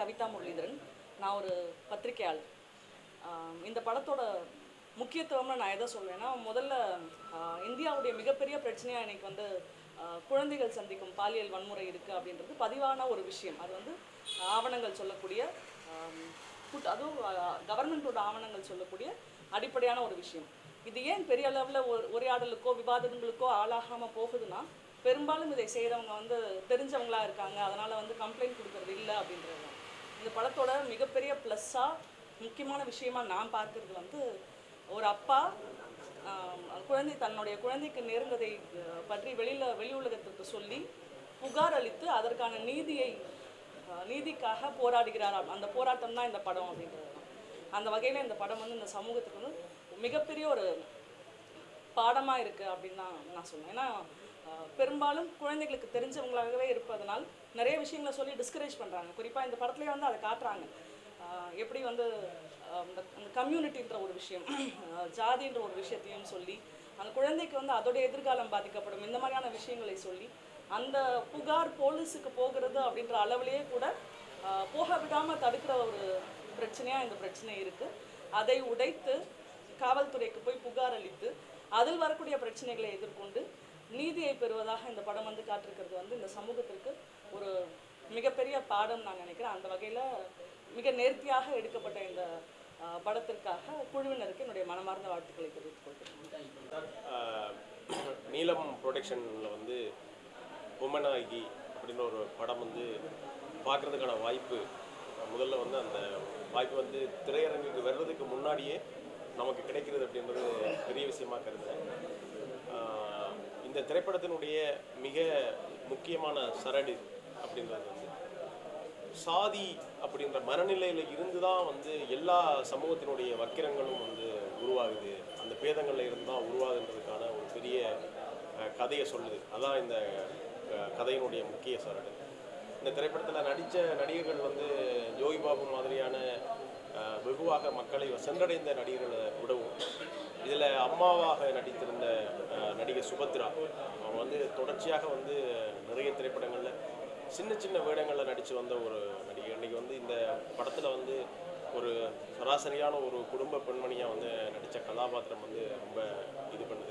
கவிதா முரளிதரன் நான் ஒரு பத்திரிகையாளர் ஆம், இந்த படத்தோட முக்கியத்துவம்னு நான் எதை சொல்வேன்னா முதல்ல ஆ, இந்தியாவுடைய மிகப்பெரிய பிரச்சனையாக இன்னைக்கு வந்து ஆ, குழந்தைகள் சந்திக்கும் பாலியல் வன்முறை இருக்குது அப்படின்றது பதிவான ஒரு விஷயம் அது வந்து ஆவணங்கள் சொல்லக்கூடிய ஆம், கூட்டு- அதுவும் கவர்மெண்ட்டோட ஆவணங்கள் சொல்லக்கூடிய அடிப்படையான ஒரு விஷயம் இது ஏன் பெரிய அளவில் ஒரு உரையாடலுக்கோ விவாதங்களுக்கோ ஆளாகாமல் போகுதுன்னா பெரும்பாலும் இதை செய்கிறவங்க வந்து தெரிஞ்சவங்களா இருக்காங்க அதனால் வந்து கம்ப்ளைண்ட் கொடுக்கறது இல்லை அப்படின்றது தான். இந்த படத்தோட மிகப்பெரிய ப்ளஸ்ஸாக முக்கியமான விஷயமா நான் பார்க்கறது வந்து ஒரு அப்பா ஆம், அந்த குழந்தை தன்னுடைய குழந்தைக்கு நேர்ந்ததை அஹ், பற்றி வெளியில் வெளி உலகத்துக்கு சொல்லி புகார் அளித்து அதற்கான நீதியை அஹ், நீதிக்காக போராடுகிறாராம் அந்த போராட்டம் தான் இந்த படம் அப்படின்றது தான் அந்த வகையில் இந்த படம் வந்து இந்த சமூகத்துக்கு வந்து மிகப்பெரிய ஒரு பாடமாக இருக்குது அப்படின்னு தான் நான் சொல்லுவேன் ஏன்னா அஹ், பெரும்பாலும் குழந்தைகளுக்கு தெரிஞ்சவங்களாகவே இருப்பதனால் நிறைய விஷயங்களை சொல்லி டிஸ்கரேஜ் பண்ணுறாங்க குறிப்பாக இந்த படத்துலேயே வந்து அதை காட்டுறாங்க அஹ், எப்படி வந்து அஹ், இந்த அந்த கம்யூனிட்டின்ற ஒரு விஷயம் அஹ், ஜாதின்ற ஒரு விஷயத்தையும் சொல்லி அந்த குழந்தைக்கு வந்து அதோடைய எதிர்காலம் பாதிக்கப்படும் இந்த மாதிரியான விஷயங்களை சொல்லி அந்த புகார் போலீஸுக்கு போகிறது அப்படின்ற அளவிலேயே கூட அஹ், போக விடாமல் தடுக்கிற ஒரு பிரச்சனையாக இந்த பிரச்சனை இருக்குது அதை உடைத்து காவல்துறைக்கு போய் புகார் அளித்து அதில் வரக்கூடிய பிரச்சனைகளை எதிர்கொண்டு நீதியை பெறுவதாக இந்த படம் வந்து காட்டிருக்கிறது வந்து இந்த சமூகத்திற்கு ஒரு மிகப்பெரிய பாடம் நான் நினைக்கிறேன் அந்த வகையில் மிக நேர்த்தியாக எடுக்கப்பட்ட இந்த அஹ், படத்திற்காக குழுவினருக்கு என்னுடைய மனமார்ந்த வாழ்த்துக்களை தெரிவித்துக் கொள்கிறேன் ஆஹ் நீலம் ப்ரொடக்ஷனில் வந்து பொம்மநாயகி அப்படின்ற ஒரு படம் வந்து பார்க்குறதுக்கான வாய்ப்பு முதல்ல வந்து அந்த வாய்ப்பு வந்து திரையரங்குக்கு வர்றதுக்கு முன்னாடியே நமக்கு கிடைக்கிறது அப்படின்றது பெரிய விஷயமா கருதுறேன் ஆஹ் இந்த திரைப்படத்தினுடைய மிக முக்கியமான சரடு அப்படின்றது வந்து சாதி அப்படின்ற மனநிலையில் இருந்து தான் வந்து எல்லா சமூகத்தினுடைய வக்கிரங்களும் வந்து உருவாகுது அந்த பேதங்களில் இருந்து தான் உருவாகுன்றதுக்கான ஒரு பெரிய அஹ், கதையை சொல்லுது அதான் இந்த அஹ், கதையினுடைய முக்கிய சரடு இந்த திரைப்படத்தில் நடித்த நடிகர்கள் வந்து ஜோகி பாபு மாதிரியான அஹ், வெகுவாக மக்களை சென்றடைந்த நடிகர்களை விடவும் இதில் அம்மாவாக நடித்திருந்த அஹ், நடிகை சுபத்ரா அவங்க வந்து தொடர்ச்சியாக வந்து நிறைய திரைப்படங்களில் சின்ன சின்ன வேடங்களில் நடித்து வந்த ஒரு நடிகை இன்னைக்கு வந்து இந்த படத்தில் வந்து ஒரு சராசரியான ஒரு குடும்ப பெண்மணியாக வந்து நடித்த கதாபாத்திரம் வந்து ரொம்ப இது பண்ணுது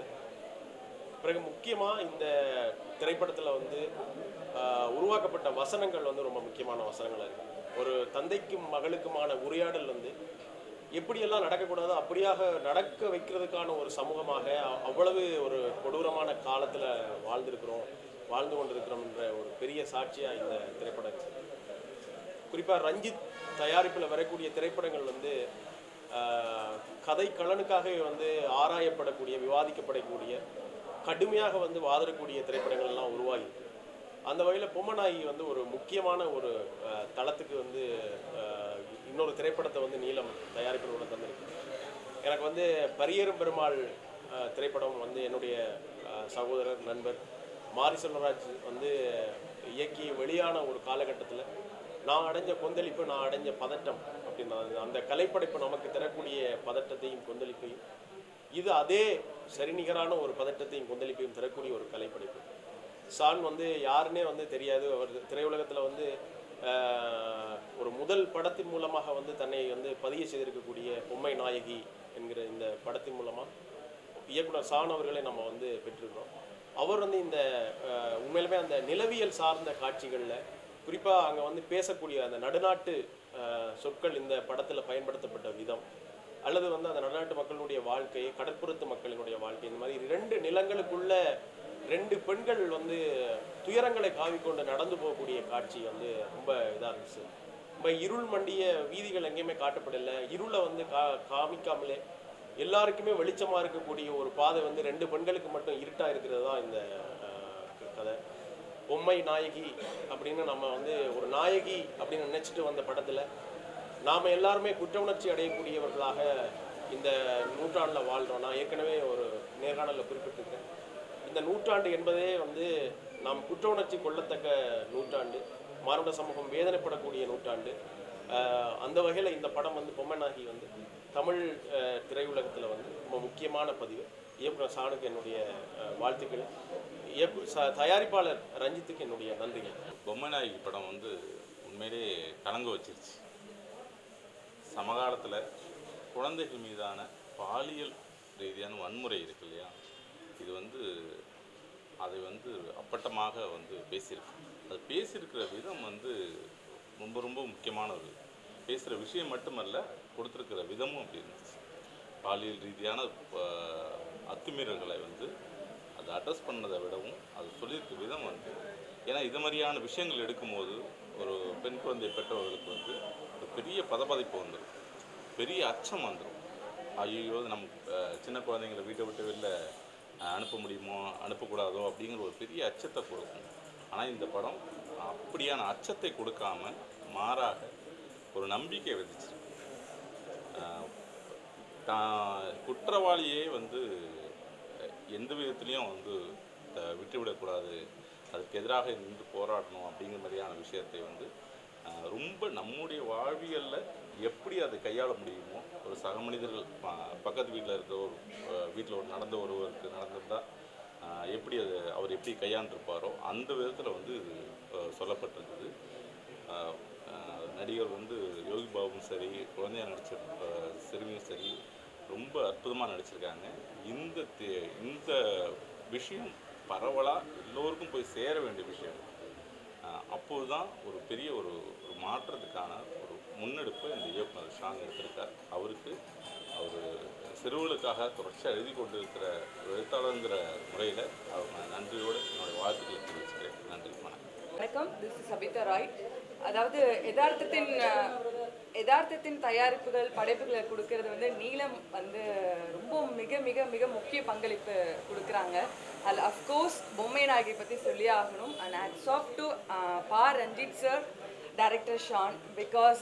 பிறகு முக்கியமாக இந்த திரைப்படத்தில் வந்து ஆஹ், உருவாக்கப்பட்ட வசனங்கள் வந்து ரொம்ப முக்கியமான வசனங்களாக இருக்குது ஒரு தந்தைக்கும் மகளுக்குமான உரையாடல் வந்து எப்படியெல்லாம் நடக்கக்கூடாதோ அப்படியாக நடக்க வைக்கிறதுக்கான ஒரு சமூகமாக அ- அவ்வளவு ஒரு கொடூரமான காலத்தில் வாழ்ந்திருக்கிறோம் வாழ்ந்து கொண்டிருக்கிறோம்ன்ற ஒரு பெரிய சாட்சியாக இந்த திரைப்படம் இருக்கு குறிப்பாக ரஞ்சித் தயாரிப்பில் வரக்கூடிய திரைப்படங்கள் வந்து ஆஹ், கதை கலனுக்காகவே வந்து ஆராயப்படக்கூடிய விவாதிக்கப்படக்கூடிய கடுமையாக வந்து வாதிடக்கூடிய திரைப்படங்கள் எல்லாம் உருவாகி அந்த வகையில் பொம்மநாயகி வந்து ஒரு முக்கியமான ஒரு ஆஹ், தளத்துக்கு வந்து ஆஹ், இன்னொரு திரைப்படத்தை வந்து நீலம் தயாரிப்பினோட தந்திருக்கு எனக்கு வந்து பரியேறும் பெருமாள் ஆஹ், திரைப்படம் வந்து என்னுடைய ஆஹ், சகோதரர் நண்பர் மாரி செல்வராஜ் வந்து இயக்கி வெளியான ஒரு காலகட்டத்தில் நான் அடைஞ்ச கொந்தளிப்பு நான் அடைஞ்ச பதட்டம் அப்படின்னா அந்த- அந்த கலைப்படைப்பு நமக்கு தரக்கூடிய பதட்டத்தையும் கொந்தளிப்பையும் இது அதே சரிநிகரான ஒரு பதட்டத்தையும் கொந்தளிப்பையும் தரக்கூடிய ஒரு கலைப்படைப்பு சான் வந்து யாருன்னே வந்து தெரியாது அவர் திரையுலகத்தில் வந்து ஆஹ், ஒரு முதல் படத்தின் மூலமாக வந்து தன்னை வந்து பதிய செய்திருக்கக்கூடிய பொம்மை நாயகி என்கிற இந்த படத்தின் மூலமாக இயக்குனர் சான் அவர்களை நம்ம வந்து பெற்றிருக்கிறோம் அவர் வந்து இந்த அஹ், உண்மையிலுமே அந்த நிலவியல் சார்ந்த காட்சிகளில் குறிப்பாக அங்கே வந்து பேசக்கூடிய அந்த நடுநாட்டு அஹ், சொற்கள் இந்த படத்தில் பயன்படுத்தப்பட்ட விதம் அல்லது வந்து அந்த நடுநாட்டு மக்களுடைய வாழ்க்கை கடற்புறத்து மக்களினுடைய வாழ்க்கை இந்த மாதிரி ரெண்டு நிலங்களுக்குள்ள ரெண்டு பெண்கள் வந்து துயரங்களை காவிக்கொண்டு நடந்து போகக்கூடிய காட்சி வந்து ரொம்ப இதாக இருந்துச்சு ரொம்ப இருள் மண்டிய வீதிகள் எங்கேயுமே காட்டப்படல இருளை வந்து கா காமிக்காமலே எல்லாருக்குமே வெளிச்சமாக இருக்கக்கூடிய ஒரு பாதை வந்து ரெண்டு பெண்களுக்கு மட்டும் இருட்டாக இருக்கிறது தான் இந்த அஹ், க- கதை பொம்மை நாயகி அப்படின்னு நம்ம வந்து ஒரு நாயகி அப்படின்னு நினச்சிட்டு வந்த படத்தில் நாம் எல்லாருமே குற்ற உணர்ச்சி அடையக்கூடியவர்களாக இந்த நூற்றாண்டில் வாழ்கிறோம் நான் ஏற்கனவே ஒரு நேர்காணலில் குறிப்பிட்டிருக்கேன் இந்த நூற்றாண்டு என்பதே வந்து நாம் குற்ற உணர்ச்சி கொள்ளத்தக்க நூற்றாண்டு மானுட சமூகம் வேதனைப்படக்கூடிய நூற்றாண்டு ஆஹ் அந்த வகையில் இந்த படம் வந்து பொம்மனாகி வந்து தமிழ் ஆஹ் திரையுலகத்தில் வந்து ரொம்ப முக்கியமான பதிவு இயக்குனர் சானுக்கு என்னுடைய ஆஹ் வாழ்த்துக்கள் இயக்கு ச- தயாரிப்பாளர் ரஞ்சித்துக்கு என்னுடைய நன்றிகள் பொம்மைநாயகி படம் வந்து உண்மையிலே கலங்க வச்சிருச்சு சமகாலத்தில் குழந்தைகள் மீதான பாலியல் ரீதியான வன்முறை இருக்கு இல்லையா இது வந்து அதை வந்து அப்பட்டமாக வந்து பேசியிருக்கு அது பேசியிருக்கிற விதம் வந்து ரொம்ப ரொம்ப முக்கியமான ஒரு பேசுகிற விஷயம் மட்டுமல்ல கொடுத்துருக்கிற விதமும் அப்படி இருந்துச்சு பாலியல் ரீதியான ஆஹ், அத்துமீறல்களை வந்து அதை அட்ரஸ் பண்ணதை விடவும் அது சொல்லியிருக்க விதம் வந்து ஏன்னா இது மாதிரியான விஷயங்கள் எடுக்கும்போது ஒரு பெண் குழந்தை பெற்றவர்களுக்கு வந்து ஒரு பெரிய பதபதைப்பு வந்துடும் பெரிய அச்சம் வந்துடும் ஐயோ நம்ம அஹ், சின்ன குழந்தைங்களை வீட்டை விட்டு வெளில அஹ், அனுப்ப முடியுமோ அனுப்பக்கூடாதோ அப்படிங்கிற ஒரு பெரிய அச்சத்தை கொடுக்கும் ஆனால் இந்த படம் அப்படியான அச்சத்தை கொடுக்காம மாறாக ஒரு நம்பிக்கை விதிச்சிருக்கு அஹ், தான் குற்றவாளியே வந்து அஹ், எந்த விதத்துலேயும் வந்து அஹ், விட்டுவிடக்கூடாது அதுக்கு எதிராக நின்று போராடணும் அப்படிங்கிற மாதிரியான விஷயத்தை வந்து அஹ், ரொம்ப நம்முடைய வாழ்வியலில் எப்படி அதை கையாள முடியுமோ ஒரு சக மனிதர்கள் ப- பக்கத்து வீட்டில் இருக்கிற ஒரு வீட்டில் ஒரு நடந்த ஒருவருக்கு நடந்திருந்தால் அஹ், எப்படி அது அவர் எப்படி கையாண்டிருப்பாரோ அந்த விதத்தில் வந்து இது அஹ், சொல்லப்பட்டிருக்குது அஹ், அஹ், நடிகர் வந்து யோகி பாபுவும் சரி குழந்தையா நடிச்ச அஹ், சிறுமியும் சரி ரொம்ப அற்புதமாக நடிச்சிருக்காங்க இந்த தே- இந்த விஷயம் பரவலாக எல்லோருக்கும் போய் சேர வேண்டிய விஷயம் அப்போது தான் ஒரு பெரிய ஒரு ஒரு மாற்றத்துக்கான ஒரு முன்னெடுப்பை இந்த இயக்குனர் ஷான் எடுத்திருக்கார் அவருக்கு அவர் சிறுவர்களுக்காக தொடர்ச்சியாக எழுதி கொண்டிருக்கிற ஒரு எழுத்தாளருங்கிற முறையில் அவர் நான் நன்றியோடு என்னுடைய வாழ்த்துக்களை தெரிவிச்சுக்கிறேன் நன்றி வணக்கம் வணக்கம் திஸ் இஸ் சபிதா ராய் அதாவது யதார்த்தத்தின் அஹ், யதார்த்தத்தின் தயாரிப்புகள் படைப்புகளை கொடுக்கறது வந்து நீலம் வந்து ரொம்ப மிக மிக மிக முக்கிய பங்களிப்பு கொடுக்குறாங்க அதில் அஃப்கோர்ஸ் பொம்மை நாயகி பற்றி சொல்லி ஆகணும் and hats off to Pa Ranjith sir director ஷான் பிகாஸ்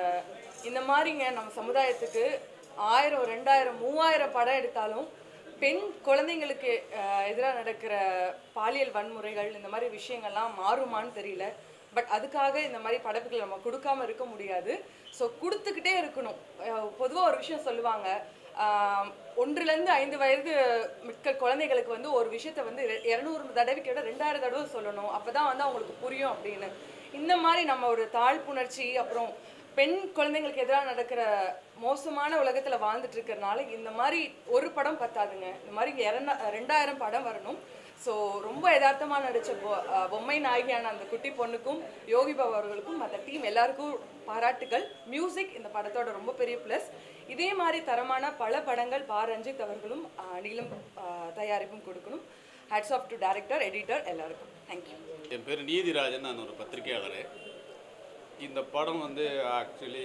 இந்த மாதிரிங்க நம்ம சமுதாயத்துக்கு ஆயிரம் ரெண்டாயிரம் மூவாயிரம் படம் எடுத்தாலும் பெண் குழந்தைங்களுக்கு எதிராக நடக்கிற பாலியல் வன்முறைகள் இந்த மாதிரி விஷயங்கள்லாம் மாறுமான்னு தெரியல பட் அதுக்காக இந்த மாதிரி படைப்புகள் நம்ம கொடுக்காம இருக்க முடியாது ஸோ கொடுத்துக்கிட்டே இருக்கணும் பொதுவாக ஒரு விஷயம் சொல்லுவாங்க ஆஹ், ஒன்றுலேருந்து ஐந்து வயது மிக்க குழந்தைகளுக்கு வந்து ஒரு விஷயத்த வந்து இர- இரநூறு தடவைக்கு விட ரெண்டாயிரம் தடவை சொல்லணும் அப்போ தான் வந்து அவங்களுக்கு புரியும் அப்படின்னு இந்த மாதிரி நம்ம ஒரு தாழ்ப்புணர்ச்சி அப்புறம் பெண் குழந்தைங்களுக்கு எதிராக நடக்கிற மோசமான உலகத்தில் வாழ்ந்துட்டு இருக்கிறனால இந்த மாதிரி ஒரு படம் பத்தாதுங்க இந்த மாதிரி இரண்டா ரெண்டாயிரம் படம் வரணும் ஸோ ரொம்ப யதார்த்தமாக நடித்த பொ அஹ் பொம்மை நாயகியான அந்த குட்டி பொண்ணுக்கும் யோகி பாபு அவர்களுக்கும் மற்ற டீம் எல்லாருக்கும் பாராட்டுகள் மியூசிக் இந்த படத்தோட ரொம்ப பெரிய ப்ளஸ் இதே மாதிரி தரமான பல படங்கள் பா ரஞ்சித் அவர்களும் அஹ், நீலம் அஹ், தயாரிப்பும் கொடுக்கணும் hats off to director editor எல்லாருக்கும் தேங்க்யூ என் பேர் நீதிராஜன் நான் ஒரு பத்திரிகையாளர் இந்த படம் வந்து ஆக்சுவலி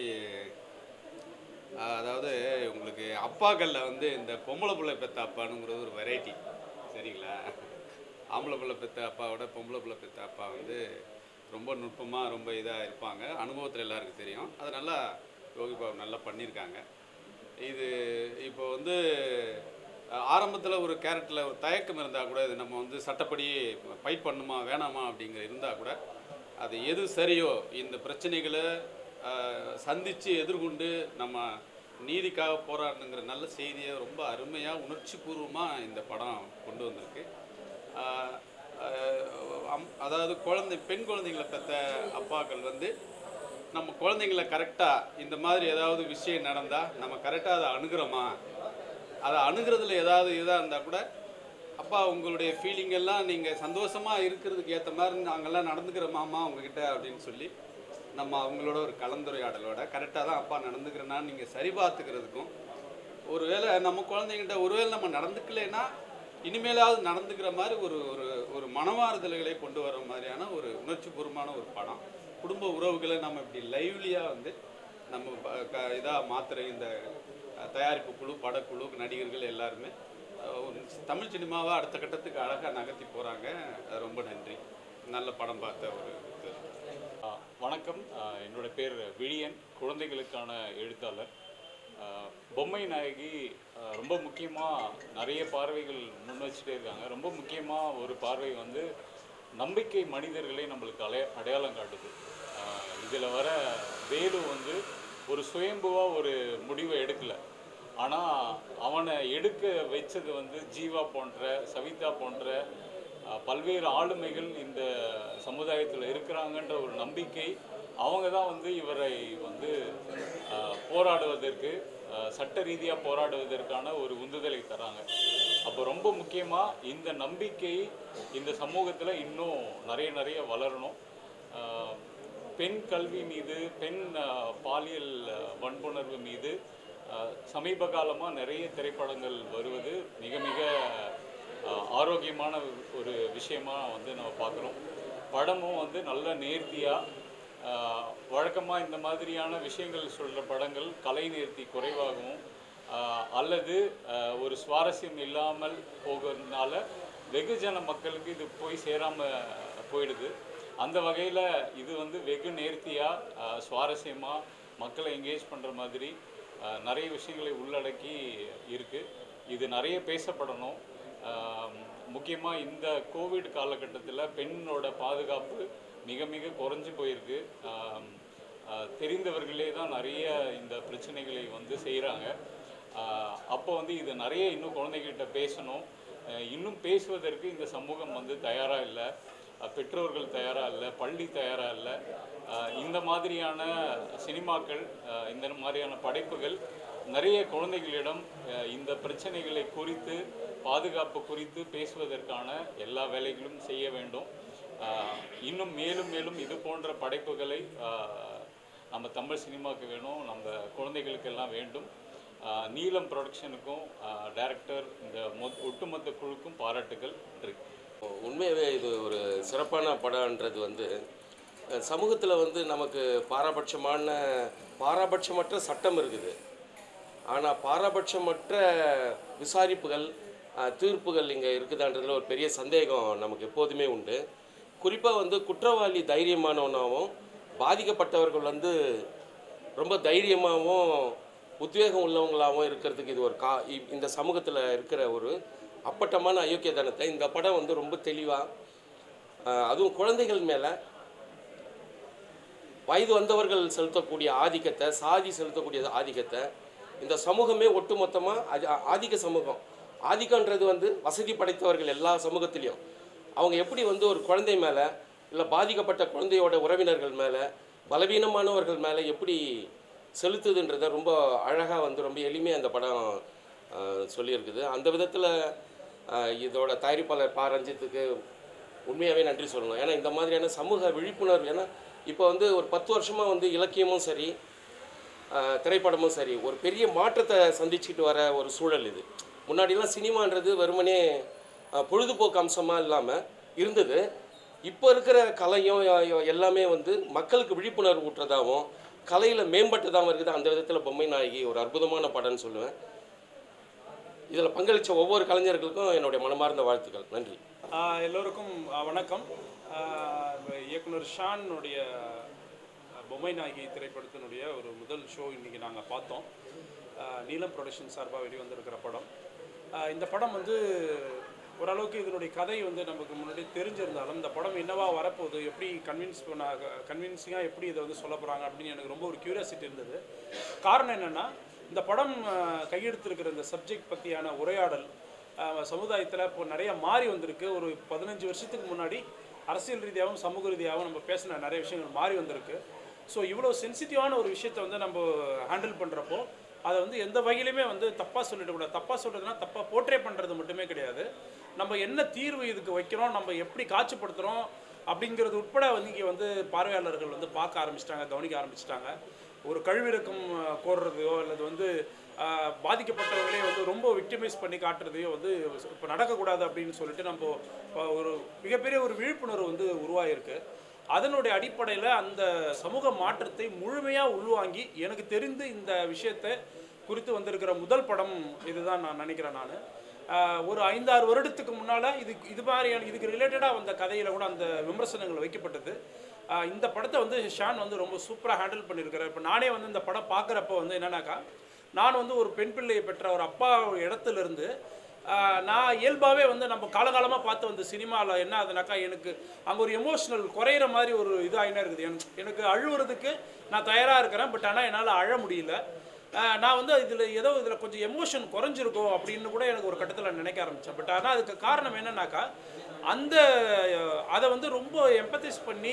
அதாவது உங்களுக்கு அப்பாக்களில் வந்து இந்த பொம்பளை பிள்ளை பெத்த அப்பானுங்கிறது ஒரு வெரைட்டி சரிங்களா ஆம்பளை பிள்ளை பெத்த அப்பாவோட பொம்பளை பிள்ளை பெத்த அப்பா வந்து ரொம்ப நுட்பமாக ரொம்ப இதாக இருப்பாங்க அனுபவத்தில் எல்லாருக்கும் தெரியும் அது நல்லா யோகி பாபு நல்லா பண்ணியிருக்காங்க இது இப்போ வந்து ஆரம்பத்தில் ஒரு கேரக்டரில் ஒரு தயக்கம் இருந்தால் கூட இது நம்ம வந்து சட்டப்படி ஃபைட் பண்ணுமா வேணாமா அப்படிங்கிற இருந்தால் கூட அது எது சரியோ இந்த பிரச்சனைகளை சந்தித்து எதிர்கொண்டு நம்ம நீதிக்காக போராடணுங்கிற நல்ல செய்தியை ரொம்ப அருமையாக உணர்ச்சிபூர்வமாக இந்த படம் கொண்டு வந்திருக்கு ஆஹ் ஆஹ் அம்- அதாவது குழந்தை பெண் குழந்தைங்களை பெற்ற அப்பாக்கள் வந்து நம்ம குழந்தைங்கள கரெக்டாக இந்த மாதிரி ஏதாவது விஷயம் நடந்தால் நம்ம கரெக்டாக அதை அணுகிறோமா அதை அணுகிறதுல ஏதாவது இதாக இருந்தால் கூட அப்பா உங்களுடைய ஃபீலிங் எல்லாம் நீங்கள் சந்தோஷமாக இருக்கிறதுக்கு ஏற்ற மாதிரி நாங்கள்லாம் நடந்துக்கிறோமாம்மா உங்ககிட்ட அப்படின்னு சொல்லி நம்ம அவங்களோட ஒரு கலந்துரையாடலோட கரெக்டாக தான் அப்பா நடந்துக்கிறேன்னா நீங்கள் சரி பார்த்துக்கிறதுக்கும் ஒருவேளை நம்ம குழந்தைங்கிட்ட ஒருவேளை நம்ம நடந்துக்கலைன்னா இனிமேலாவது நடந்துக்கிற மாதிரி ஒரு ஒரு ஒரு மனமாறுதல்களை கொண்டு வர மாதிரியான ஒரு உணர்ச்சிபூர்வமான ஒரு படம் குடும்ப உறவுகளை நம்ம இப்படி லைவ்லியாக வந்து நம்ம இதாக மாத்துற இந்த அஹ், தயாரிப்பு குழு படக்குழு நடிகர்கள் எல்லாருமே அஹ், ஒரு தமிழ் சினிமாவை அடுத்த கட்டத்துக்கு அழகாக நகர்த்தி போகிறாங்க ரொம்ப நன்றி நல்ல படம் பார்த்த ஒரு இது. ஆ, வணக்கம் ஆ, என்னோட பேர் விழியன் குழந்தைகளுக்கான எழுத்தாளர் ஆ, பொம்மை நாயகி ஆ, ரொம்ப முக்கியமாக நிறைய பார்வைகள் முன் வச்சுட்டே இருக்காங்க ரொம்ப முக்கியமாக ஒரு பார்வை வந்து நம்பிக்கை மனிதர்களை நம்மளுக்கு அடைய அடையாளம் காட்டுது இதில் வர வேலு வந்து ஒரு சுயம்புவாக ஒரு முடிவை எடுக்கலை ஆனால் அவனை எடுக்க வச்சது வந்து ஜீவா போன்ற சவிதா போன்ற அஹ், பல்வேறு ஆளுமைகள் இந்த சமுதாயத்தில் இருக்கிறாங்கன்ற ஒரு நம்பிக்கை அவங்க தான் வந்து இவரை வந்து ஆஹ், போராடுவதற்கு ஆஹ், சட்ட ரீதியாக போராடுவதற்கான ஒரு உந்துதலை தராங்க அப்போ ரொம்ப முக்கியமாக இந்த நம்பிக்கை இந்த சமூகத்தில் இன்னும் நிறைய நிறைய வளரணும் ஆஹ், பெண் கல்வி மீது பெண் ஆஹ், பாலியல் ஆஹ், வன்புணர்வு மீது ஆஹ், சமீப காலமாக நிறைய திரைப்படங்கள் வருவது மிக மிக ஆஹ், ஆரோக்கியமான ஒரு விஷயமா வந்து நம்ம பார்க்குறோம் படமும் வந்து நல்ல நேர்த்தியாக வழக்கமாக இந்த மாதிரியான விஷயங்கள் சொல்கிற படங்கள் கலை நேர்த்தி குறைவாகவும் ஆஹ், அல்லது ஆஹ், ஒரு சுவாரஸ்யம் இல்லாமல் போகிறதுனால வெகுஜன மக்களுக்கு இது போய் சேராமல் போயிடுது அந்த வகையில் இது வந்து வெகு நேர்த்தியாக சுவாரஸ்யமாக மக்களை என்கேஜ் பண்ணுற மாதிரி ஆஹ், நிறைய விஷயங்களை உள்ளடக்கி இருக்குது இது நிறைய பேசப்படணும் முக்கியமாக இந்த கோவிட் காலகட்டத்தில் பெண்ணோட பாதுகாப்பு மிக மிக குறைஞ்சு போயிருக்கு ஆம், ஆஹ், தெரிந்தவர்களே தான் நிறைய இந்த பிரச்சனைகளை வந்து செய்கிறாங்க அப்போ வந்து இது நிறைய இன்னும் குழந்தைகிட்ட பேசணும் ஆஹ், இன்னும் பேசுவதற்கு இந்த சமூகம் வந்து தயாராக இல்லை அஹ் பெற்றோர்கள் தயாராக இல்லை பள்ளி தயாராக இல்லை அஹ் இந்த மாதிரியான சினிமாக்கள் அஹ் இந்த மாதிரியான படைப்புகள் நிறைய குழந்தைகளிடம் அஹ் இந்த பிரச்சனைகளை குறித்து பாதுகாப்பு குறித்து பேசுவதற்கான எல்லா வேலைகளும் செய்ய வேண்டும் அஹ் இன்னும் மேலும் மேலும் இது போன்ற படைப்புகளை அஹ் நம்ம தமிழ் சினிமாவுக்கு வேணும் நம்ம குழந்தைகளுக்கெல்லாம் வேண்டும் அஹ் நீலம் ப்ரொடக்ஷனுக்கும் டைரக்டர் இந்த மொத் ஒட்டுமொத்த குழுக்கும் பாராட்டுகள் நன்றி உண்மையாகவே இது ஒரு சிறப்பான படம்ன்றது வந்து சமூகத்தில் வந்து நமக்கு பாரபட்சமான பாரபட்சமற்ற சட்டம் இருக்குது ஆனால் பாரபட்சமற்ற விசாரிப்புகள் அஹ், தீர்ப்புகள் இங்கே இருக்குதான்றதுல ஒரு பெரிய சந்தேகம் நமக்கு எப்போதுமே உண்டு குறிப்பாக வந்து குற்றவாளி தைரியமானவனாகவும் பாதிக்கப்பட்டவர்கள் வந்து ரொம்ப தைரியமாகவும் உத்வேகம் உள்ளவங்களாகவும் இருக்கிறதுக்கு இது ஒரு கா இ- இந்த சமூகத்தில் இருக்கிற ஒரு அப்பட்டமான அயோக்கியத்தனத்தை இந்த படம் வந்து ரொம்ப தெளிவாக அதுவும் குழந்தைகள் மேலே வயது வந்தவர்கள் செலுத்தக்கூடிய ஆதிக்கத்தை சாதி செலுத்தக்கூடிய ஆதிக்கத்தை இந்த சமூகமே ஒட்டுமொத்தமாக அது ஆ- ஆதிக்க சமூகம் ஆதிக்கன்றது வந்து வசதி படைத்தவர்கள் எல்லா சமூகத்திலையும் அவங்க எப்படி வந்து ஒரு குழந்தை மேலே இல்லை பாதிக்கப்பட்ட குழந்தையோட உறவினர்கள் மேலே பலவீனமானவர்கள் மேலே எப்படி செலுத்துதுன்றதை ரொம்ப அழகாக வந்து ரொம்ப எளிமையாக அந்த படம் ஆஹ், சொல்லியிருக்குது அந்த விதத்தில் இதோட தயாரிப்பாளர் பா ரஞ்சித்துக்கு உண்மையாகவே நன்றி சொல்லணும் ஏன்னா இந்த மாதிரியான சமூக விழிப்புணர்வு ஏன்னா இப்போ வந்து ஒரு பத்து வருஷமாக வந்து இலக்கியமும் சரி ஆஹ், திரைப்படமும் சரி ஒரு பெரிய மாற்றத்தை சந்திச்சுட்டு வர ஒரு சூழல் இது முன்னாடிலாம் சினிமான்றது வெறுமனே ஆஹ், பொழுதுபோக்கு அம்சமாக இல்லாமல் இருந்தது இப்போ இருக்கிற கலையும் ய- ய- எல்லாமே வந்து மக்களுக்கு விழிப்புணர்வு ஊட்டுறதாகவும் கலையில் மேம்பட்டதாகவும் இருக்குது அந்த விதத்தில் பொம்மை நாயகி ஒரு அற்புதமான படம்னு சொல்லுவேன் இதில் பங்களித்த ஒவ்வொரு கலைஞர்களுக்கும் என்னுடைய மனமார்ந்த வாழ்த்துக்கள் நன்றி ஆஹ் எல்லோருக்கும் ஆஹ் வணக்கம் ஆஹ் இயக்குனர் ஷானுடைய ஆஹ் பொம்மை நாயகி திரைப்படத்தினுடைய ஒரு முதல் ஷோ இன்னைக்கு நாங்கள் பார்த்தோம் ஆஹ் நீலம் ப்ரொடக்ஷன் சார்பாக வெளிவந்திருக்கிற படம் ஆஹ் இந்த படம் வந்து ஓரளவுக்கு இதனுடைய கதை வந்து நமக்கு முன்னாடி தெரிஞ்சிருந்தாலும் இந்த படம் என்னவா வரப்போகுது எப்படி கன்வின்ஸ் பண்ண கன்வின்சிங்காக எப்படி இதை வந்து சொல்ல போகிறாங்க அப்படின்னு எனக்கு ரொம்ப ஒரு கியூரியாசிட்டி இருந்தது காரணம் என்னென்னா இந்த படம் ஆஹ் கையெடுத்திருக்கிற இந்த சப்ஜெக்ட் பற்றியான உரையாடல் சமுதாயத்தில் இப்போ நிறைய மாறி வந்திருக்கு ஒரு பதினஞ்சு வருஷத்துக்கு முன்னாடி அரசியல் ரீதியாகவும் சமூக ரீதியாகவும் நம்ம பேசின நிறைய விஷயங்கள் மாறி வந்திருக்கு ஸோ இவ்வளோ சென்சிட்டிவான ஒரு விஷயத்தை வந்து நம்ம ஹேண்டில் பண்ணுறப்போ அதை வந்து எந்த வகையிலுமே வந்து தப்பாக சொல்லிடக்கூடாது தப்பாக சொல்கிறதுனா தப்பாக போர்ட்ரே பண்ணுறது மட்டுமே கிடையாது நம்ம என்ன தீர்வு இதுக்கு வைக்கிறோம் நம்ம எப்படி காட்சிப்படுத்துகிறோம் அப்படிங்கிறது உட்பட வந்து இங்கே வந்து பார்வையாளர்கள் வந்து பார்க்க ஆரம்பிச்சிட்டாங்க கவனிக்க ஆரம்பிச்சிட்டாங்க ஒரு கழிவிறக்கம் அஹ், கோர்றதையோ அல்லது வந்து அஹ், பாதிக்கப்பட்டவர்களே வந்து ரொம்ப விக்டிமைஸ் பண்ணி காட்டுறதையோ வந்து இப்போ நடக்கக்கூடாது அப்படின்னு சொல்லிட்டு நம்ம அஹ், ஒரு மிகப்பெரிய ஒரு விழிப்புணர்வு வந்து உருவாகிருக்கு அதனுடைய அடிப்படையில் அந்த சமூக மாற்றத்தை முழுமையாக உள்வாங்கி எனக்கு தெரிந்து இந்த விஷயத்தை குறித்து வந்திருக்கிற முதல் படம் இதுதான் நான் நினைக்கிறேன் நான் ஒரு ஐந்தாறு வருடத்துக்கு முன்னால் இது இது மாதிரியான இதுக்கு ரிலேட்டடாக வந்த கதையில் கூட அந்த விமர்சனங்கள் வைக்கப்பட்டது ஆஹ் இந்த படத்தை வந்து ஷான் வந்து ரொம்ப சூப்பராக ஹேண்டில் பண்ணியிருக்கிறார் இப்போ நானே வந்து இந்த படம் பார்க்குறப்ப வந்து என்னன்னாக்கா நான் வந்து ஒரு பெண் பிள்ளையை பெற்ற ஒரு அப்பா இடத்துல இருந்து ஆஹ் நான் இயல்பாகவே வந்து நம்ம காலகாலமாக பார்த்து வந்த சினிமாவில் என்ன ஆகுதுனாக்கா எனக்கு அங்கே ஒரு எமோஷனல் குறையிற மாதிரி ஒரு இதாகினா இருக்குது எனக்கு எனக்கு அழுவுறதுக்கு நான் தயாராக இருக்கிறேன் பட் ஆனால் என்னால் அழ முடியல ஆஹ் நான் வந்து இதில் ஏதோ இதில் கொஞ்சம் எமோஷன் குறைஞ்சிருக்கோ அப்படின்னு கூட எனக்கு ஒரு கட்டத்தில் நினைக்க ஆரம்பித்தேன் பட் ஆனால் அதுக்கு காரணம் என்னன்னாக்கா அந்த அஹ், அதை வந்து ரொம்ப எம்பத்தைஸ் பண்ணி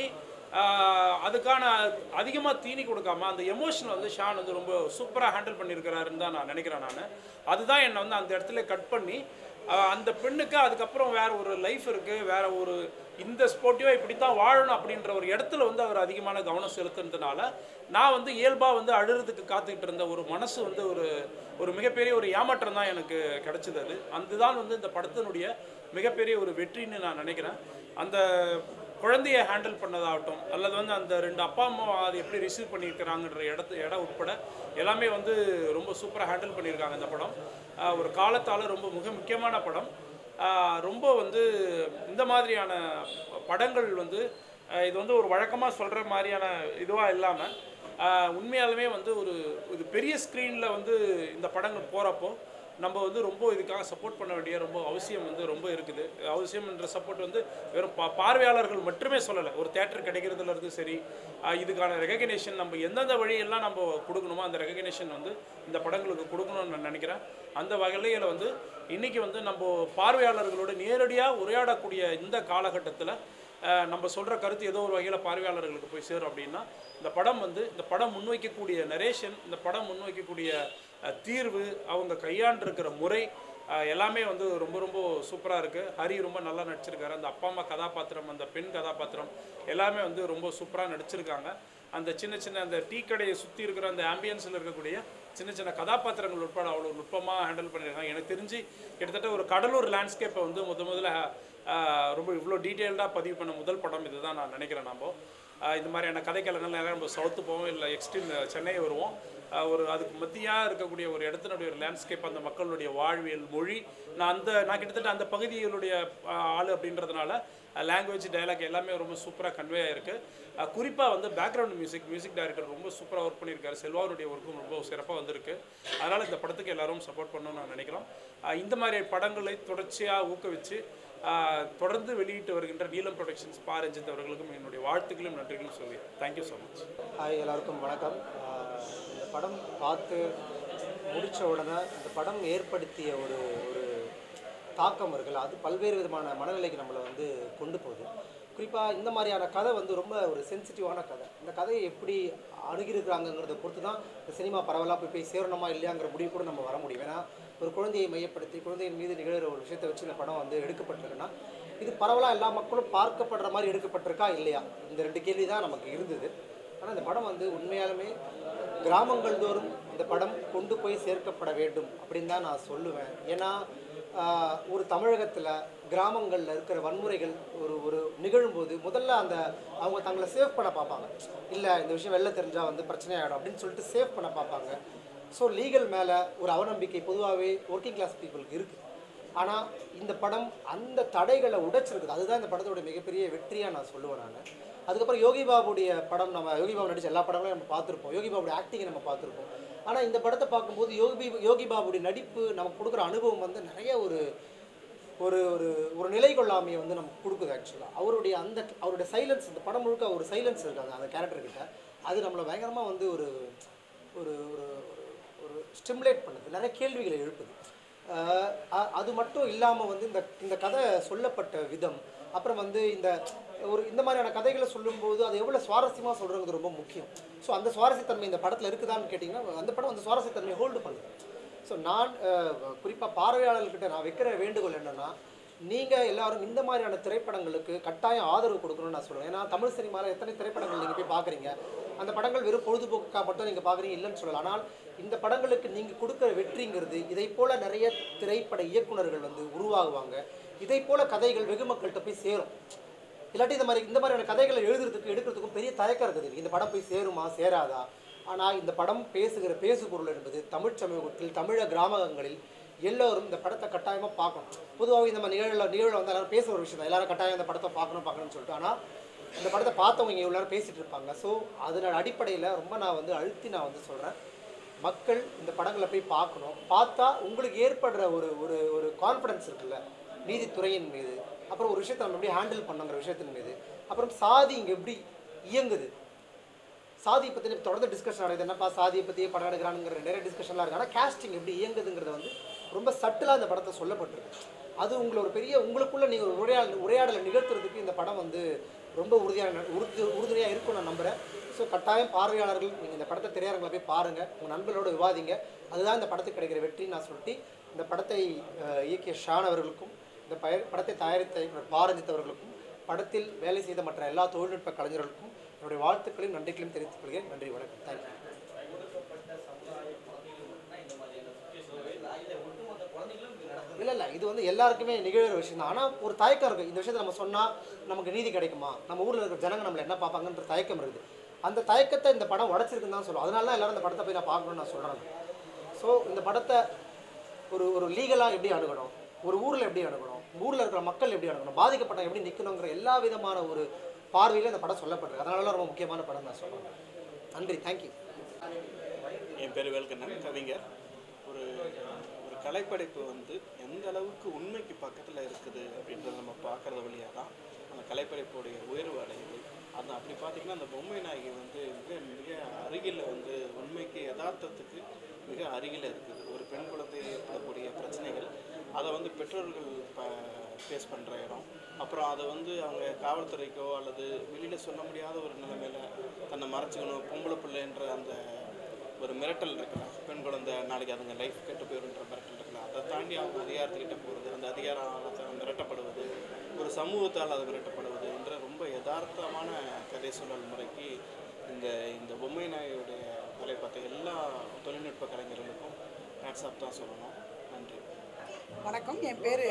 ஆஹ் அதுக்கான அதிகமாக தீனி கொடுக்காம அந்த எமோஷன் வந்து ஷான் வந்து ரொம்ப சூப்பராக ஹேண்டில் பண்ணியிருக்கிறாருன்னு தான் நான் நினைக்கிறேன் நான் அதுதான் என்னை வந்து அந்த இடத்துல கட் பண்ணி ஆஹ் அந்த பெண்ணுக்கு அதுக்கப்புறம் வேற ஒரு லைஃப் இருக்குது வேற ஒரு இந்த ஸ்போர்ட்டிவோ இப்படி தான் வாழணும் அப்படின்ற ஒரு இடத்துல வந்து அவர் அதிகமான கவனம் செலுத்துனதுனால நான் வந்து இயல்பாக வந்து அழுறதுக்கு காத்துக்கிட்டு இருந்த ஒரு மனசு வந்து ஒரு ஒரு மிகப்பெரிய ஒரு ஏமாற்றம் தான் எனக்கு கிடைச்சது அது அதுதான் வந்து இந்த படத்தினுடைய மிகப்பெரிய ஒரு வெற்றின்னு நான் நினைக்கிறேன் அந்த குழந்தைய ஹேண்டில் பண்ணதாகட்டும் அல்லது வந்து அந்த ரெண்டு அப்பா அம்மா அதை எப்படி ரிசீவ் பண்ணியிருக்கிறாங்கன்ற இடத்து இடம் உட்பட எல்லாமே வந்து ரொம்ப சூப்பராக ஹேண்டில் பண்ணியிருக்காங்க இந்த படம் ஆஹ் ஒரு காலத்தால் ரொம்ப மிக முக்கியமான படம் ஆஹ் ரொம்ப வந்து இந்த மாதிரியான படங்கள் வந்து ஆஹ் இது வந்து ஒரு வழக்கமாக சொல்கிற மாதிரியான இதுவாக இல்லாமல் உண்மையாலுமே வந்து ஒரு இது பெரிய ஸ்க்ரீனில் வந்து இந்த படங்கள் போகிறப்போ நம்ம வந்து ரொம்ப இதுக்காக சப்போர்ட் பண்ண வேண்டிய ரொம்ப அவசியம் வந்து ரொம்ப இருக்குது அவசியம் என்ற சப்போர்ட் வந்து வெறும் பா பார்வையாளர்கள் மட்டுமே சொல்லலை ஒரு தேட்டர் கிடைக்கிறதுல இருந்து சரி ஆஹ் இதுக்கான ரெகக்னேஷன் நம்ம எந்தெந்த வழியெல்லாம் நம்ம கொடுக்கணுமோ அந்த ரெகக்னேஷன் வந்து இந்த படங்களுக்கு கொடுக்கணும்னு நான் நினைக்கிறேன் அந்த வகையில் வந்து இன்றைக்கி வந்து நம்ம பார்வையாளர்களோட நேரடியாக உரையாடக்கூடிய இந்த காலகட்டத்தில் அஹ் நம்ம சொல்கிற கருத்து ஏதோ ஒரு வகையில் பார்வையாளர்களுக்கு போய் சேரும் அப்படின்னா இந்த படம் வந்து இந்த படம் முன்வைக்கக்கூடிய நரேஷன் இந்த படம் முன்வைக்கக்கூடிய அஹ், தீர்வு அவங்க கையாண்டிருக்கிற முறை அஹ், எல்லாமே வந்து ரொம்ப ரொம்ப சூப்பராக இருக்குது ஹரி ரொம்ப நல்லா நடிச்சிருக்காரு அந்த அப்பா அம்மா கதாபாத்திரம் அந்த பெண் கதாபாத்திரம் எல்லாமே வந்து ரொம்ப சூப்பராக நடிச்சிருக்காங்க அந்த சின்ன சின்ன அந்த டீ கடையை சுற்றி இருக்கிற அந்த ஆம்பியன்ஸில் இருக்கக்கூடிய சின்ன சின்ன கதாபாத்திரங்கள் உட்பட அவ்வளோ நுட்பமாக ஹேண்டில் பண்ணியிருக்காங்க எனக்கு தெரிஞ்சு கிட்டத்தட்ட ஒரு கடலூர் லேண்ட்ஸ்கேப்பை வந்து முத முதல்ல ஆஹ், ரொம்ப இவ்வளோ டீட்டெயில்டாக பதிவு பண்ண முதல் படம் இதுதான் நான் நினைக்கிறேன் நம்ம ஆஹ், இந்த மாதிரியான கதைக்களங்கள் நிறைய நம்ம சவுத்து போவோம் இல்லை எக்ஸ்ட்ரீம் சென்னை வருவோம் ஆஹ், ஒரு அதுக்கு மத்தியாக இருக்கக்கூடிய ஒரு இடத்தினுடைய ஒரு லேண்ட்ஸ்கேப் அந்த மக்களுடைய வாழ்வியல் மொழி நான் அந்த நான் கிட்டத்தட்ட அந்த பகுதிகளுடைய ஆஹ், ஆளு அப்படின்றதுனால லாங்குவேஜ் டயலாக் எல்லாமே ரொம்ப சூப்பராக கன்வே ஆயிருக்கு குறிப்பாக வந்து பேக்ரவுண்ட் மியூசிக் மியூசிக் டைரக்டர் ரொம்ப சூப்பராக ஒர்க் பண்ணியிருக்காரு செல்வாருடைய ஒர்க்கும் ரொம்ப சிறப்பாக வந்திருக்கு அதனால் இந்த படத்துக்கு எல்லாரும் சப்போர்ட் பண்ணணும்னு நான் நினைக்கிறோம் ஆஹ் இந்த மாதிரி படங்களை தொடர்ச்சியாக ஊக்குவிச்சு ஆஹ் தொடர்ந்து வெளியிட்டு வருகின்ற நீலம் ப்ரொடக்ஷன்ஸ் பா ரஞ்சித் அவர்களுக்கும் என்னுடைய வாழ்த்துக்களும் நன்றிகளும் சொல்லி தேங்க்யூ ஸோ மச் ஹாய் எல்லாருக்கும் வணக்கம் ஆஹ் இந்த படம் பார்த்து முடித்த உடனே இந்த படம் ஏற்படுத்திய ஒரு ஒரு தாக்கம் இருக்குல்ல அது பல்வேறு விதமான மனநிலைக்கு நம்மளை வந்து கொண்டு போகுது குறிப்பாக இந்த மாதிரியான கதை வந்து ரொம்ப ஒரு சென்சிட்டிவான கதை இந்த கதையை எப்படி அணுகிருக்கிறாங்கங்கிறத பொறுத்து தான் இந்த சினிமா பரவலாக போய் போய் சேரணுமா இல்லையாங்கிற முடிவு கூட நம்ம வர முடியும் ஏன்னா ஒரு குழந்தையை மையப்படுத்தி குழந்தையின் மீது நிகழ்கிற ஒரு விஷயத்தை வச்சு இந்த படம் வந்து எடுக்கப்பட்டிருக்குன்னா இது பரவலாக எல்லா மக்களும் பார்க்கப்படுற மாதிரி எடுக்கப்பட்டிருக்கா இல்லையா இந்த ரெண்டு கேள்வி தான் நமக்கு இருந்தது ஆனால் இந்த படம் வந்து உண்மையாலுமே கிராமங்கள் தோறும் இந்த படம் கொண்டு போய் சேர்க்கப்பட வேண்டும் அப்படின்னு தான் நான் சொல்லுவேன் ஏன்னா ஆஹ், ஒரு தமிழகத்தில் கிராமங்களில் இருக்கிற வன்முறைகள் ஒரு ஒரு நிகழும்போது முதல்ல அந்த அவங்க தங்களை சேவ் பண்ண பார்ப்பாங்க இல்லை இந்த விஷயம் வெளில தெரிஞ்சால் வந்து பிரச்சனை ஆகிடும் அப்படின்னு சொல்லிட்டு சேவ் பண்ண பார்ப்பாங்க ஸோ லீகல் மேலே ஒரு அவநம்பிக்கை பொதுவாகவே ஒர்க்கிங் கிளாஸ் பீப்புளுக்கு இருக்குது ஆனால் இந்த படம் அந்த தடைகளை உடைச்சிருக்குது அதுதான் இந்த படத்தோட மிகப்பெரிய வெற்றியாக நான் சொல்லுவேன் நான் அதுக்கப்புறம் யோகி பாபுடைய படம் நம்ம யோகி பாபு நடிச்ச எல்லா படங்களையும் நம்ம பார்த்துருப்போம் யோகி பாபுடைய ஆக்டிங்கை நம்ம பார்த்துருப்போம் ஆனால் இந்த படத்தை பார்க்கும்போது யோகி யோகி பாபுடைய நடிப்பு நமக்கு கொடுக்குற அனுபவம் வந்து நிறைய ஒரு ஒரு ஒரு ஒரு நிலை கொள்ளாமையை வந்து நமக்கு கொடுக்குது ஆக்சுவலாக அவருடைய அந்த அவருடைய சைலன்ஸ் இந்த படம் முழுக்க ஒரு சைலன்ஸ் இருக்காங்க அந்த கேரக்டர் கிட்ட அது நம்மளை பயங்கரமாக வந்து ஒரு ஒரு ஒரு ஒரு- ஒரு ஸ்டிமுலேட் பண்ணுது நிறைய கேள்விகளை எழுப்புது ஆஹ் அ- அது மட்டும் இல்லாமல் வந்து இந்த இந்த கதை சொல்லப்பட்ட விதம் அப்புறம் வந்து இந்த ஒரு இந்த மாதிரியான கதைகளை சொல்லும்போது அது எவ்வளோ சுவாரஸ்யமாக சொல்கிறது ரொம்ப முக்கியம் ஸோ அந்த சுவாரஸ்யத்தன்மை இந்த படத்தில் இருக்குதான்னு கேட்டிங்கன்னா அந்த படம் அந்த சுவாரஸ்யத்தன்மையை ஹோல்டு பண்ணுது ஸோ நான் குறிப்பாக பார்வையாளர்கிட்ட நான் வைக்கிற வேண்டுகோள் என்னென்னா நீங்கள் எல்லாரும் இந்த மாதிரியான திரைப்படங்களுக்கு கட்டாயம் ஆதரவு கொடுக்கணும்னு நான் சொல்லுவேன் ஏன்னா தமிழ் சினிமாவில் எத்தனை திரைப்படங்கள் நீங்கள் போய் பார்க்குறீங்க அந்த படங்கள் வெறும் பொழுதுபோக்காக மட்டும் நீங்கள் பார்க்குறீங்க இல்லைன்னு சொல்லலாம் ஆனால் இந்த படங்களுக்கு நீங்கள் கொடுக்குற வெற்றிங்கிறது இதை போல நிறைய திரைப்பட இயக்குனர்கள் வந்து உருவாகுவாங்க இதை போல கதைகள் வெகு மக்கள்கிட்ட போய் சேரும் இல்லாட்டி இந்த மாதிரி இந்த மாதிரியான கதைகளை எழுதுறதுக்கு எடுக்கிறதுக்கும் பெரிய தயக்கம் இருக்குது இந்த படம் போய் சேருமா சேராதா ஆனால் இந்த படம் பேசுகிற பேசுபொருள் என்பது தமிழ் சமூகத்தில் தமிழக கிராமங்களில் எல்லோரும் இந்த படத்தை கட்டாயமாக பார்க்கணும் பொதுவாக இந்த மாதிரி நிகழ்வில் நிகழ்வில் வந்து எல்லாரும் பேசுகிற ஒரு விஷயம் தான் எல்லாரும் கட்டாயம் இந்த படத்தை பார்க்கணும் பார்க்கணும்னு சொல்லிட்டு ஆனால் இந்த படத்தை பார்த்தவங்க இங்கே எல்லாரும் பேசிகிட்டு இருப்பாங்க ஸோ அதனோட அடிப்படையில் ரொம்ப நான் வந்து அழுத்தி நான் வந்து சொல்கிறேன் மக்கள் இந்த படங்களை போய் பார்க்கணும் பார்த்தா உங்களுக்கு ஏற்படுற ஒரு ஒரு ஒரு கான்ஃபிடன்ஸ் இருக்குல்ல நீதித்துறையின் மீது அப்புறம் ஒரு விஷயத்தை நம்ம எப்படி ஹேண்டில் பண்ணுங்கிற விஷயத்தின் மீது அப்புறம் சாதி இங்கே எப்படி இயங்குது சாதியை பற்றி தொடர்ந்து டிஸ்கஷன் நடக்குது என்னப்பா சாதியை பற்றியே படம் எடுக்கிறானுங்கிற நிறைய டிஸ்கஷன்லாம் இருக்குது ஆனால் casting எப்படி இயங்குதுங்கிறத வந்து ரொம்ப சட்டிலாக இந்த படத்தை சொல்லப்பட்டிருக்கு அது உங்களை ஒரு பெரிய உங்களுக்குள்ள நீங்கள் ஒரு உரையாடல் உரையாடலை நிகழ்த்துறதுக்கு இந்த படம் வந்து ரொம்ப உறுதியான உறுதி உறுதுணையாக இருக்கும் நான் நம்புகிறேன் ஸோ கட்டாயம் பார்வையாளர்கள் நீங்கள் இந்த படத்தை திரையரங்கில் போய் பாருங்கள் உங்கள் நண்பர்களோட விவாதிங்க அதுதான் இந்த படத்துக்கு கிடைக்கிற வெற்றி நான் சொல்லிட்டு இந்த படத்தை அஹ், இயக்கிய ஷான் அவர்களுக்கும் இந்த பய படத்தை தயாரித்த இயக்குனர் பாரஞ்சித் அவர்களுக்கும் படத்தில் வேலை செய்த மற்ற எல்லா தொழில்நுட்ப கலைஞர்களுக்கும் என்னுடைய வாழ்த்துக்களையும் நன்றிகளையும் தெரிவித்துக் கொள்கிறேன் நன்றி வணக்கம் தேங்க்யூ இல்லை இல்லை இது வந்து எல்லாருக்குமே நிகழ்கிற விஷயம் தான் ஆனால் ஒரு தயக்கம் இருக்குது இந்த விஷயத்தை நம்ம சொன்னால் நமக்கு நீதி கிடைக்குமா நம்ம ஊரில் இருக்கிற ஜனங்க நம்மளை என்ன பார்ப்பாங்கன்ற தயக்கம் இருக்குது அந்த தயக்கத்தை இந்த படம் உடச்சிருக்குன்னு தான் சொல்லுவோம் அதனால தான் எல்லாரும் இந்த படத்தை போய் நான் பார்க்கணும்னு நான் சொல்கிறேன் ஸோ இந்த படத்தை ஒரு ஒரு லீகலாக எப்படி அணுகணும் ஒரு ஊரில் எப்படி அணுகணும் ஊரில் இருக்கிற மக்கள் எப்படி அணுகணும் பாதிக்கப்பட்ட எப்படி நிற்கணுங்கிற எல்லா விதமான ஒரு பார்வையில் இந்த படம் சொல்லப்பட்டிருக்கு அதனால ரொம்ப முக்கியமான படம் நான் சொல்கிறேன் நன்றி தேங்க்யூ என் பேர் வேல்கண்ணன் கவிஞர் ஒரு ஒரு கலைப்படைப்பு வந்து எந்த அளவுக்கு உண்மைக்கு பக்கத்தில் இருக்குது அப்படின்றத நம்ம பார்க்குறது வழியாக தான் அந்த கலைப்படைப்புடைய உயர்வு அடையுது அது அப்படி பார்த்தீங்கன்னா அந்த பொம்மை நாயகி வந்து மிக மிக அருகில் வந்து உண்மைக்கு யதார்த்தத்துக்கு மிக அருகில் இருக்குது ஒரு பெண் குழந்தை ஏற்படக்கூடிய பிரச்சனைகள் அதை வந்து பெற்றோர்கள் ப ஃபேஸ் பண்ணுற இடம் அப்புறம் அதை வந்து அவங்க காவல்துறைக்கோ அல்லது வெளியில் சொல்ல முடியாத ஒரு நிலைமையில தன்னை மறைச்சிக்கணும் பொம்பளை பிள்ளைன்ற அந்த ஒரு மிரட்டல் இருக்கலாம் பெண் குழந்தை நாளைக்கு அதுங்க லைஃப் கெட்டு போயிருன்ற மிரட்டல் இருக்கலாம் அதை தாண்டி அவங்க அதிகாரத்துக்கிட்ட போகிறது அந்த அதிகாரம் மிரட்டப்படுவது ஒரு சமூகத்தால் அது மிரட்டப்படுவது என்ற ரொம்ப யதார்த்தமான கதை சொல்லல் முறைக்கு இந்த இந்த பொம்மை நாயுடைய வேலை பார்த்த எல்லா தொழில்நுட்ப கலைஞர்களுக்கும் ஹேட்ஸ்அப் தான் சொல்லணும் நன்றி வணக்கம் என் பேர்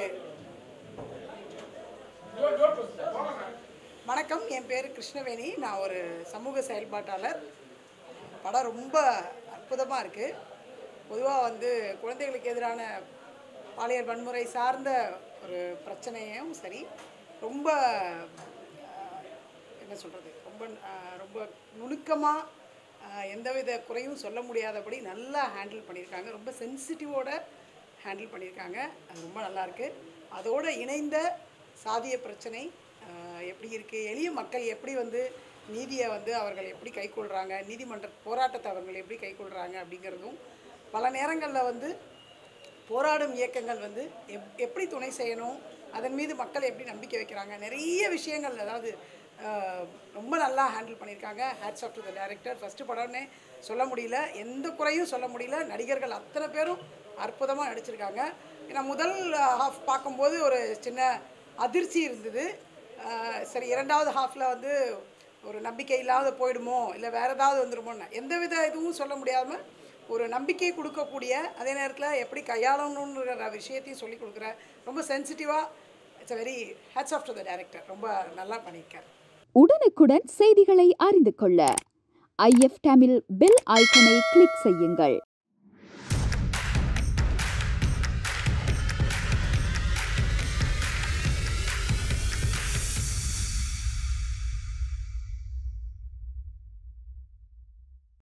வணக்கம் என் பேர் கிருஷ்ணவேணி நான் ஒரு சமூக செயல்பாட்டாளர் படம் ரொம்ப அற்புதமாக இருக்குது பொதுவாக வந்து குழந்தைகளுக்கு எதிரான பாலியல் வன்முறை சார்ந்த ஒரு பிரச்சனையும் சரி ரொம்ப ஆஹ், என்ன சொல்கிறது ரொம்ப ஆஹ், ரொம்ப நுணுக்கமாக எந்தவித குறையும் சொல்ல முடியாதபடி நல்லா ஹேண்டில் பண்ணியிருக்காங்க ரொம்ப சென்சிட்டிவோட ஹேண்டில் பண்ணியிருக்காங்க அது ரொம்ப நல்லாயிருக்கு அதோடு இணைந்த சாதிய பிரச்சனை ஆஹ், எப்படி இருக்குது எளிய மக்கள் எப்படி வந்து நீதியை வந்து அவர்கள் எப்படி கைக்கொள்கிறாங்க நீதிமன்ற போராட்டத்தை அவர்கள் எப்படி கைக்கொள்கிறாங்க அப்படிங்கிறதும் பல நேரங்களில் வந்து போராடும் இயக்கங்கள் வந்து எப் எப்படி துணை செய்யணும் அதன் மீது மக்கள் எப்படி நம்பிக்கை வைக்கிறாங்க நிறைய விஷயங்கள் அதாவது ஆஹ், ரொம்ப நல்லா ஹேண்டில் பண்ணியிருக்காங்க hats off to the director first படம்னே சொல்ல முடியல எந்த குறையும் சொல்ல முடியல நடிகர்கள் அத்தனை பேரும் அற்புதமாக நடிச்சிருக்காங்க ஏன்னா முதல் ஹாஃப் பார்க்கும்போது ஒரு சின்ன அதிர்ச்சி இருந்தது ஆஹ், சரி இரண்டாவது ஹாஃபில் வந்து ஒரு நம்பிக்கை இல்லாத போயிடுமோ இல்லை வேறு ஏதாவது வந்துடுமோன்னு எந்தவித இதுவும் சொல்ல முடியாமல் ஒரு நம்பிக்கை கொடுக்கக்கூடிய அதே நேரத்தில் எப்படி கையாளணுங்கிற விஷயத்தையும் சொல்லி கொடுக்குற ரொம்ப சென்சிட்டிவாக it's a very hats off to the director ரொம்ப நல்லா பண்ணியிருக்காரு உடனுக்குடன் செய்திகளை அறிந்து கொள்ள ஐஎஃப் தமிழ் பெல் ஐக்கனை கிளிக் செய்யுங்கள்